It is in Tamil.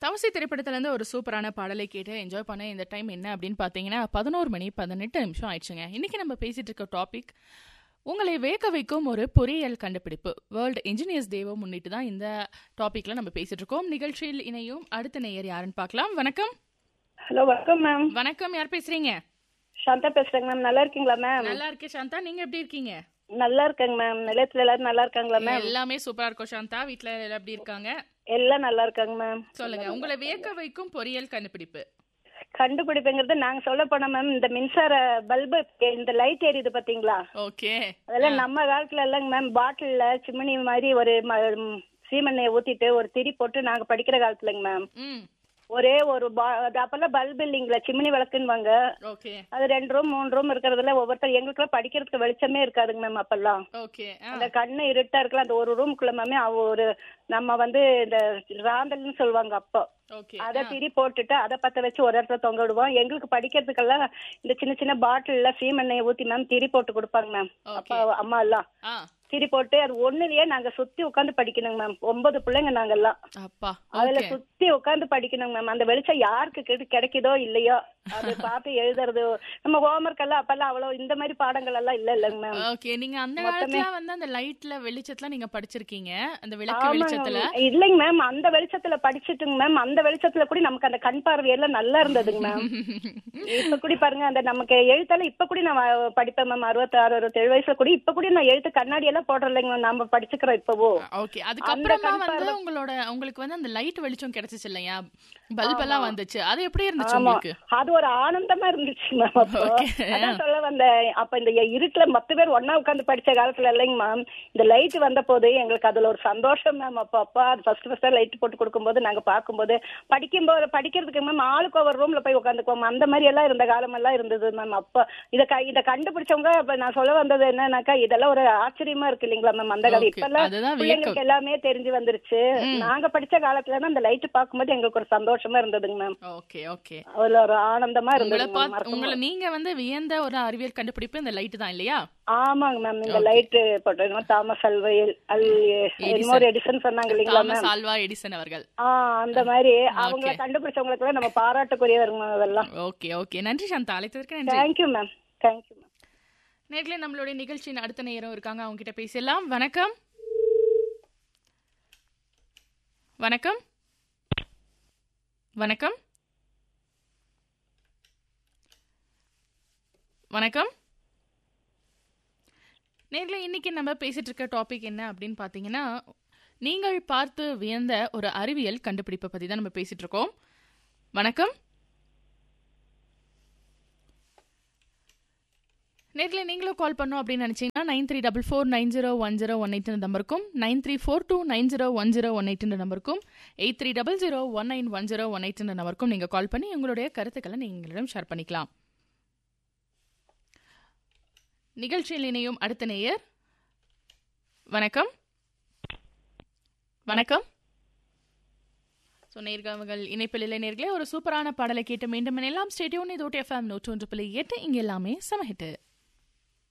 தவசி திரைப்படத்துலேருந்து ஒரு சூப்பரான பாடலை கேட்டு என்ஜாய் பண்ண இந்த டைம் என்ன அப்படின்னு பார்த்தீங்கன்னா பதினோரு மணி பதினெட்டு நிமிஷம் ஆயிடுச்சுங்க இன்னைக்கு நம்ம பேசிட்டு இருக்க டாபிக் உங்களை வேக்க வைக்கும் ஒரு பொறியியல் கண்டுபிடிப்பு வேர்ல்டு இன்ஜினியர்ஸ் டேவை முன்னிட்டு தான் இந்த டாபிக்ல நம்ம பேசிட்டு இருக்கோம் நிகழ்ச்சியில் இணையும் அடுத்த நேயர் யாருன்னு பார்க்கலாம் வணக்கம் ஹலோ வணக்கம் மேம் வணக்கம் யார் பேசுறீங்க சாந்தா பேசுறேங்க மேம் நல்லா இருக்கீங்களா மேம் நல்லா இருக்கேன் சாந்தா நீங்க எப்படி இருக்கீங்க நல்லா இருக்கேங்க மேம் நிலையத்துல எல்லாரும் நல்லா இருக்காங்களா மேம் எல்லாமே சூப்பரா இருக்கும் சாந்தா வீட்ல எல்லாம் எப்படி இருக்காங்க எல்லாம் நல்லா இருக்காங்க மேம் சொல்லுங்க உங்களை வியக்க வைக்கும் பொறியியல் கண்டுபிடிப்பு கண்டுபிடிப்புங்கிறது நாங்க சொல்ல போனோம் மேம் இந்த மின்சார பல்பு இந்த லைட் எரியுது பாத்தீங்களா ஓகே அதெல்லாம் நம்ம காலத்துல இல்லைங்க மேம் பாட்டில்ல சிம்னி மாதிரி ஒரு ம- ம், சீமெண்ணெயை ஊத்திட்டு ஒரு திரி போட்டு நாங்க படிக்கிற காலத்துலங்க மேம் ம் ஒரே ஒரு பா அது அப்பெல்லாம் பல்பு இல்லைங்களா சிம்னி விளக்குன்னுவாங்க ஓகே அது ரெண்டு ரூம் மூணு ரூம் இருக்கிறதுல ஒவ்வொருத்தர் எங்களுக்குலாம் படிக்கிறதுக்கு வெளிச்சமே இருக்காதுங்க மேம் அப்பெல்லாம் ஓகே அந்த கண்ணு இருட்டா இருக்கலாம் அந்த ஒரு ரூமுக்குள்ள மேமே அவ ஒரு நம்ம வந்து இந்த ராந்தல்னு சொல்லுவாங்க அப்போ ஓகே அத திரி போட்டுட்டு அதை பத்த வச்சு ஒரு இடத்துல தொங்க விடுவோம் எங்களுக்கு படிக்கிறதுக்கெல்லாம் இந்த சின்ன சின்ன பாட்டில்ல சீமெண்ணெயை ஊத்தி மேம் திரி போட்டு கொடுப்பாங்க மேம் அப்பா அம்மா எல்லாம் ஆ திரி போட்டு அது ஒண்ணுலயே நாங்க சுத்தி உட்காந்து படிக்கணுங்க மேம் ஒன்பது பிள்ளைங்க நாங்கெல்லாம் அப்பா அதுல ஓகே சுத்தி உட்காந்து படிக்கணுங்க மேம் அந்த வெளிச்சம் யாருக்கு கிடை- கிடைக்குதோ இல்லையோ அது பார்த்து எழுதுறது நம்ம ஹோம்ஒர்க் எல்லாம் அப்பெல்லாம் அவ்வளவு இந்த மாதிரி பாடங்கள் எல்லாம் இல்ல இல்லைங்க மேம் ஓகே நீங்க அந்த காலத்துல வந்து அந்த லைட்ல வெளிச்சத்துல நீங்க படிச்சிருக்கீங்க அந்த விளக்கு ஆமாங்க வெளிச்சத்துல மேம். இல்லைங்க மேம் அந்த வெளிச்சத்துல படிச்சுட்டுங்க மேம் அந்த வெளிச்சத்துல கூட நமக்கு அந்த கண் பார்வை எல்லாம் நல்லா இருந்ததுங்க மேம் இப்ப கூட பாருங்க அந்த நமக்கு எழுத்தால இப்ப கூட நான் வ- படிப்பேன் மேம் அறுபத்தாறு அறுபத்தேழு வயசுல கூட இப்ப கூட நான் எழுத்து கண்ணாடி எல்லாம் போடுறேன் இல்லைங்க மேம் நம்ம படிச்சுக்கிறோம் இப்பவோ ஓகே அதுக்கப்புறமா கண் வந்து உங்களோட உங்களுக்கு வந்து அந்த லைட் வெளிச்சம் கிடைச்சிச்சு இல்லையா பல்ப் எல்லாம் வந்துச்சு அது எப்படி இருந்துச்சு ஆமா உங்களுக்கு அது ஒரு ஆனந்தமா இருந்துச்சு மேம் அப்போ Okay. அதான் சொல்ல வந்தேன் அப்ப இந்த இருட்டுல மத்த பேர் ஒண்ணா உட்கார்ந்து படிச்ச காலத்துல இல்லைங்க மேம் இந்த லைட் வந்த போது எங்களுக்கு அதுல ஒரு சந்தோஷம் மேம் அப்ப அப்பா அது ஃபர்ஸ்ட் ஃபர்ஸ்டா லைட் போட்டு கொடுக்கும்போது நாங்க பார்க்கும்போது படிக்கும்போது படிக்கிறதுக்கு மேம் ஆளுக்கு ஒவ்வொரு ரூம்ல போய் உட்காந்துக்குவோம் அந்த மாதிரி எல்லாம் இருந்த காலம் எல்லாம் இருந்தது மேம் அப்ப இத க- இத கண்டுபிடிச்சவங்க இப்ப நான் சொல்ல வந்தது என்னன்னாக்கா இதெல்லாம் ஒரு ஆச்சரியமா இருக்கு இல்லைங்களா மேம் அந்த காலம் Okay. இப்ப எல்லாம் அதுதான் பிள்ளைங்களுக்கு எல்லாமே தெரிஞ்சு வந்துருச்சு நாங்க படிச்ச காலத்துல தான் அந்த லைட் பார்க்கும்போது எங்களுக்கு ஒரு சந்தோஷமா இருந்ததுங்க மேம் ஓகே ஓகே அதுல ஒரு ஆனந்தமா உங்களை இருந்தது மேம் பார்த்து உங்களை நீங்க வந்து வியந்த ஒரு அறிவியல் கண்டுபிடிப்பு இந்த லைட் தான் இல்லையா ஆமாங்க மேம் இந்த லைட் போட்டு என்னமோ தாமஸ் அல்வையில் அல் என்னமோ ஒரு எடிசன் சொன்னாங்க இல்லைங்களா மேம் தாமஸ் ஆல்வா எடிசன் அவர்கள் ஆ அந்த மாதிரி அவங்கள கண்டுபிடிச்சவங்களுக்கு எல்லாம் நம்ம பாராட்டுக்குரியவருங்க மேம் அதெல்லாம் ஓகே ஓகே நன்றி சாந்தா அழைத்ததற்கு நன்றி தேங்க்யூ மேம் தேங்க்யூ மேம் நேர்களே நம்மளுடைய நிகழ்ச்சியின் அடுத்த நேரம் இருக்காங்க அவங்க கிட்ட பேசலாம் வணக்கம் வணக்கம் வணக்கம் வணக்கம் நேர்களே இன்னைக்கு நம்ம பேசிட்டு இருக்க டாபிக் என்ன அப்படின்னு பார்த்தீங்கன்னா நீங்கள் பார்த்து வியந்த ஒரு அறிவியல் கண்டுபிடிப்பை பற்றி தான் நம்ம பேசிட்டு இருக்கோம் வணக்கம் நேரில் நீங்களும் கால் பண்ணோம் அப்படின்னு நினச்சிங்கன்னா nine three double four nine zero one zero one eight நம்பருக்கும் nine three four two nine zero one zero one eight நம்பருக்கும் eight three double zero one nine one zero one eight நம்பருக்கும் நீங்கள் கால் பண்ணி உங்களுடைய கருத்துக்களை நீங்கள் எங்களிடம் ஷேர் பண்ணிக்கலாம் நிகழ்ச்சியில் இணையும் அடுத்த நேயர் வணக்கம் வணக்கம் ஸோ நேர்காவங்கள் இணைப்பில் இல்லை நேர்களே ஒரு சூப்பரான பாடலை கேட்டு மீண்டும் எல்லாம் ஸ்டேடியோன் இது எஃப்எம் நூற்று ஒன்று புள்ளி எட்டு இங்கே எல்லாமே சமஹிட்டு